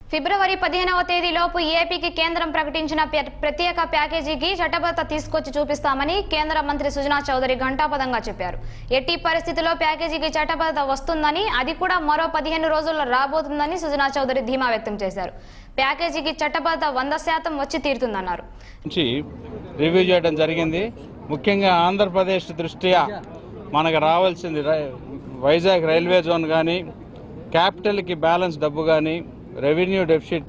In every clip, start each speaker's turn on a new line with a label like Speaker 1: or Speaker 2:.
Speaker 1: ఫిబ్రవరి పదిహేనవ తేదీలోపు ఏపీకి కేంద్రం ప్రకటించిన ప్ర- ప్రత్యేక ప్యాకేజీకి చట్టబద్ధత తీసుకొచ్చి చూపిస్తామని కేంద్ర మంత్రి సుజనా చౌదరి ఘంటాపదంగా చెప్పారు ఎట్టి పరిస్థితుల్లో ప్యాకేజీకి చట్టబద్ధత వస్తుందని అది కూడా మరో పదిహేను రోజుల్లో రాబోతుందని సుజనా చౌదరి ధీమా వ్యక్తం చేశారు ప్యాకేజీకి చట్టబద్ధత వంద శాతం వచ్చి తీరుతుందన్నారు
Speaker 2: నుంచి రివ్యూ చేయడం జరిగింది ముఖ్యంగా ఆంధ్రప్రదేశ్ దృష్ట్యా మనకు రావాల్సింది రై- వైజాగ్ రైల్వే జోన్ కానీ క్యాపిటల్కి బ్యాలెన్స్ డబ్బు కానీ రెవెన్యూ డెఫిసిట్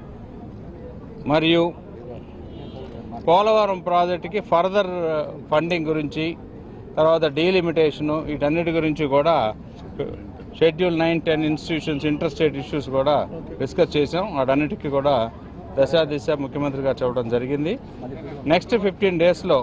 Speaker 2: మరియు పోలవరం ప్రాజెక్టుకి ఫర్దర్ ఫండింగ్ గురించి తర్వాత డీలిమిటేషను వీటన్నిటి గురించి కూడా schedule nine ten institutions inter state issues కూడా డిస్కస్ చేసాం వాటన్నిటికీ కూడా దశ దిశ ముఖ్యమంత్రి గారు చెప్పడం జరిగింది నెక్స్ట్ ఫిఫ్టీన్ డేస్లో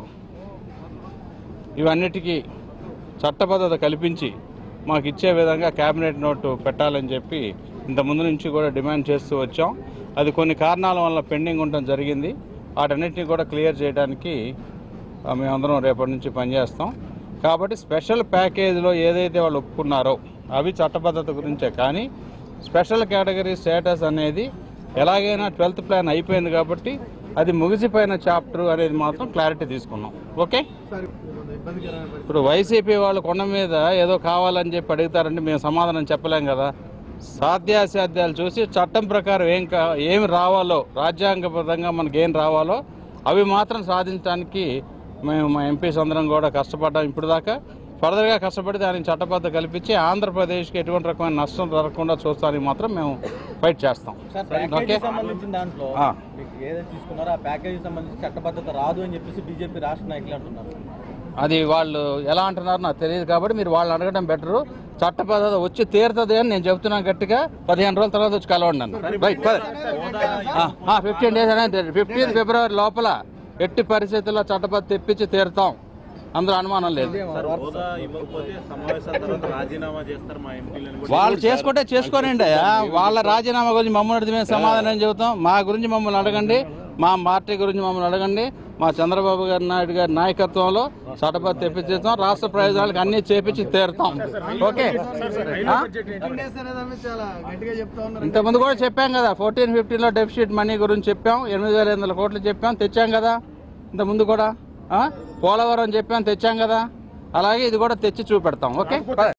Speaker 2: ఇవన్నిటికీ చట్టబద్ధత కల్పించి మాకు ఇచ్చే విధంగా కేబినెట్ నోటు పెట్టాలని చెప్పి ఇంత ముందు నుంచి కూడా డిమాండ్ చేస్తూ వచ్చాం అది కొన్ని కారణాల వల్ల పెండింగ్ ఉండడం జరిగింది వాటన్నిటిని కూడా క్లియర్ చేయడానికి ఆ, మేమందరం రేపటి నుంచి పనిచేస్తాం కాబట్టి స్పెషల్ ప్యాకేజీలో ఏదైతే వాళ్ళు ఒప్పుకున్నారో అవి చట్టబద్ధత గురించే కానీ స్పెషల్ కేటగిరీ స్టేటస్ అనేది ఎలాగైనా ట్వెల్త్ ప్లాన్ అయిపోయింది కాబట్టి అది ముగిసిపోయిన చాప్టర్ అనేది మాత్రం క్లారిటీ తీసుకున్నాం ఓకే ఇప్పుడు వైసీపీ వాళ్ళు కొండ మీద ఏదో కావాలని చెప్పి అడుగుతారంటే మేము సమాధానం చెప్పలేం కదా సాధ్యాసాధ్యాలు చూసి చట్టం ప్రకారం ఏం కా ఏమి రావాలో రాజ్యాంగబద్ధంగా మనకి ఏం రావాలో అవి మాత్రం సాధించడానికి మేము మా ఎంపీస్ అందరం కూడా కష్టపడ్డాం ఇప్పుడు దాకా ఫర్దర్గా కష్టపడి దానికి చట్టబద్ధ కల్పించి ఆంధ్రప్రదేశ్కి ఎటువంటి రకమైన నష్టం జరగకుండా చూస్తానికి మాత్రం మేము ఫైట్ చేస్తాం
Speaker 3: సార్
Speaker 2: ఓకే
Speaker 3: ప్యాకేజీ సంబంధించిన దాంట్లో
Speaker 2: ఆ.
Speaker 3: మీకు ఏదైతే తీసుకున్నారో ఆ ప్యాకేజీ సంబంధించి చట్టబద్ధత రాదు అని చెప్పేసి బీజేపీ రాష్ట్ర నాయకులు అంటున్నారు
Speaker 2: అది వాళ్ళు ఎలా అంటున్నారో నాకు తెలియదు కాబట్టి మీరు వాళ్ళని అడగడం బెటరు చట్టబద్ధత వచ్చి తీరుతుంది అని నేను చెప్తున్నాను గట్టిగా పదిహేను రోజుల తర్వాత వచ్చి కలవండి నన్ను రైట్ ఫిఫ్టీన్ డేస్ అనేది ఫిఫ్టీన్ ఫిబ్రవరి లోపల ఎట్టి పరిస్థితుల్లో చట్టబద్ధ తెప్పించి తీరుతాం అందులో అనుమానం లేదు
Speaker 4: హోదా ఇవ్వకపోతే సమావేశాల తర్వాత రాజీనామా చేస్తారు మా ఎంపీలను కూడా
Speaker 2: వాళ్ళు చేసుకుంటే చేసుకోనండి అయ్యా వాళ్ళ రాజీనామా గురించి మమ్మల్ని అడిగితే మేము సమాధానం చెబుతాం మా గురించి మమ్మల్ని అడగండి మా పార్టీ గురించి మమ్మల్ని అడగండి మా చంద్రబాబు గారి నాయుడు గారి నాయకత్వంలో చట్టబద్ధ తెప్పించేస్తాం రాష్ట్ర ప్రయోజనాలకు అన్ని చేపించి తీరుతాం ఓకే ఆ? ఇంతకుముందు కూడా చెప్పాం కదా ఫోర్టీన్ ఫిఫ్టీన్లో డెఫిసిట్ మనీ గురించి చెప్పాం ఎనిమిది వేల ఎనిమిది వందల కోట్లు చెప్పాం తెచ్చాం కదా ఇంతకుముందు కూడా ఆ? పోలవరం చెప్పాం తెచ్చాం కదా అలాగే ఇది కూడా తెచ్చి చూపెడతాం ఓకే